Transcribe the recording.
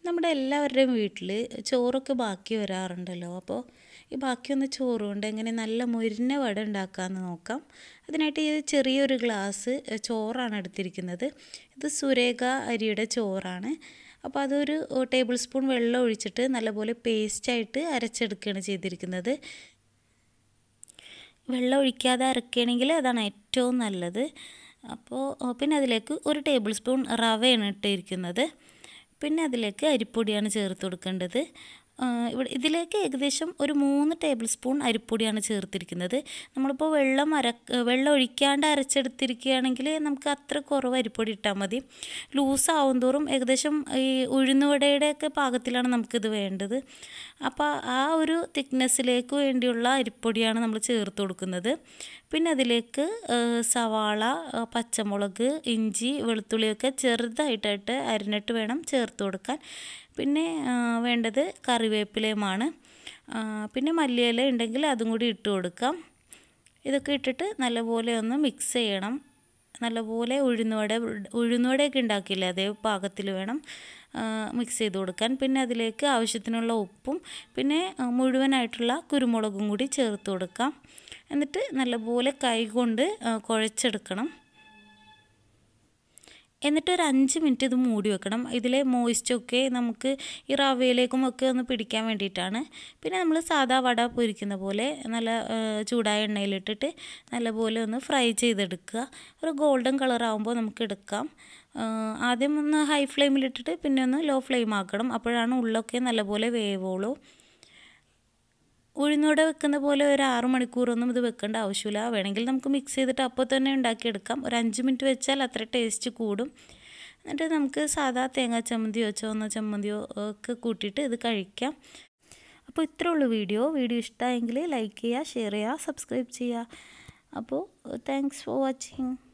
നമ്മുടെ എല്ലാവരുടെയും വീട്ടിൽ ചോറൊക്കെ ബാക്കി വരാറുണ്ടല്ലോ അപ്പോൾ ഈ ബാക്കി വന്ന ചോറ് കൊണ്ട് എങ്ങനെ നല്ല മുരിഞ്ഞ വട ഉണ്ടാക്കാമെന്ന് നോക്കാം അതിനായിട്ട് ഈ ചെറിയൊരു ഗ്ലാസ് ചോറാണ് എടുത്തിരിക്കുന്നത് ഇത് സുരേഖ അരിയുടെ ചോറാണ് അപ്പോൾ അതൊരു ടേബിൾ സ്പൂൺ വെള്ളം ഒഴിച്ചിട്ട് നല്ലപോലെ പേസ്റ്റായിട്ട് അരച്ചെടുക്കുകയാണ് ചെയ്തിരിക്കുന്നത് വെള്ളം ഒഴിക്കാതെ അരക്കുകയാണെങ്കിൽ അതാണ് ഏറ്റവും നല്ലത് അപ്പോൾ പിന്നെ അതിലേക്ക് ഒരു ടേബിൾ സ്പൂൺ റവയാണ് ഇട്ടിരിക്കുന്നത് പിന്നെ അതിലേക്ക് അരിപ്പൊടിയാണ് ചേർത്ത് കൊടുക്കേണ്ടത് ഇവിടെ ഇതിലേക്ക് ഏകദേശം ഒരു മൂന്ന് ടേബിൾ സ്പൂൺ അരിപ്പൊടിയാണ് ചേർത്തിരിക്കുന്നത് നമ്മളിപ്പോൾ വെള്ളം അര വെള്ളം ഒഴിക്കാണ്ട് അരച്ചെടുത്തിരിക്കുകയാണെങ്കിൽ നമുക്ക് അത്ര കുറവ് അരിപ്പൊടി ഇട്ടാൽ മതി ലൂസ് ആവും തോറും ഏകദേശം ഈ ഉഴുന്നുവടയുടെയൊക്കെ പാകത്തിലാണ് നമുക്കിത് വേണ്ടത് അപ്പോൾ ആ ഒരു തിക്നെസ്സിലേക്ക് വേണ്ടിയുള്ള അരിപ്പൊടിയാണ് നമ്മൾ ചേർത്ത് കൊടുക്കുന്നത് പിന്നെ അതിലേക്ക് സവാള പച്ചമുളക് ഇഞ്ചി വെളുത്തുള്ളിയൊക്കെ ചെറുതായിട്ടായിട്ട് അരിഞ്ഞിട്ട് വേണം ചേർത്ത് കൊടുക്കാൻ പിന്നെ വേണ്ടത് കറിവേപ്പിലയുമാണ് പിന്നെ മല്ലിയില ഉണ്ടെങ്കിൽ അതും കൂടി ഇട്ട് കൊടുക്കാം ഇതൊക്കെ ഇട്ടിട്ട് നല്ലപോലെ ഒന്ന് മിക്സ് ചെയ്യണം നല്ലപോലെ ഉഴുന്നുവട ഉഴുന്നുവടയൊക്കെ ഉണ്ടാക്കിയില്ലേ അതേ പാകത്തിൽ വേണം മിക്സ് ചെയ്ത് കൊടുക്കാൻ പിന്നെ അതിലേക്ക് ആവശ്യത്തിനുള്ള ഉപ്പും പിന്നെ മുഴുവനായിട്ടുള്ള കുരുമുളകും കൂടി ചേർത്ത് കൊടുക്കാം എന്നിട്ട് നല്ലപോലെ കൈ കൊണ്ട് കുഴച്ചെടുക്കണം എന്നിട്ട് ഒരു അഞ്ച് മിനിറ്റ് ഇത് മൂടി വെക്കണം ഇതിലെ മോയിസ്റ്റൊക്കെ നമുക്ക് ഈ റവയിലേക്കും ഒക്കെ ഒന്ന് പിടിക്കാൻ വേണ്ടിയിട്ടാണ് പിന്നെ നമ്മൾ സാധാ വട പൊരിക്കുന്ന പോലെ നല്ല ചൂടായ എണ്ണയിലിട്ടിട്ട് നല്ലപോലെ ഒന്ന് ഫ്രൈ ചെയ്തെടുക്കുക ഒരു ഗോൾഡൻ കളർ ആകുമ്പോൾ നമുക്ക് എടുക്കാം ആദ്യം ഒന്ന് ഹൈ ഫ്ലെയിമിലിട്ടിട്ട് പിന്നെ ഒന്ന് ലോ ഫ്ലെയിം ആക്കണം അപ്പോഴാണ് ഉള്ളൊക്കെ നല്ലപോലെ വേവുള്ളൂ ഉഴുന്നോടെ വെക്കുന്ന പോലെ ഒരു ആറ് മണിക്കൂറൊന്നും ഇത് വെക്കേണ്ട ആവശ്യമില്ല വേണമെങ്കിൽ നമുക്ക് മിക്സ് ചെയ്തിട്ട് അപ്പോൾ തന്നെ ഉണ്ടാക്കിയെടുക്കാം ഒരു അഞ്ച് മിനിറ്റ് വെച്ചാൽ അത്ര ടേസ്റ്റ് കൂടും എന്നിട്ട് നമുക്ക് സാധാ തേങ്ങാ ചമ്മന്തിയോ ചുവന്ന ചമ്മന്തിയോ ഒക്കെ കൂട്ടിയിട്ട് ഇത് കഴിക്കാം അപ്പോൾ ഇത്രേ ഉള്ളൂ വീഡിയോ വീഡിയോ ഇഷ്ടമായെങ്കിൽ ലൈക്ക് ചെയ്യുക ഷെയർ ചെയ്യുക സബ്സ്ക്രൈബ് ചെയ്യുക അപ്പോൾ താങ്ക്സ് ഫോർ വാച്ചിങ്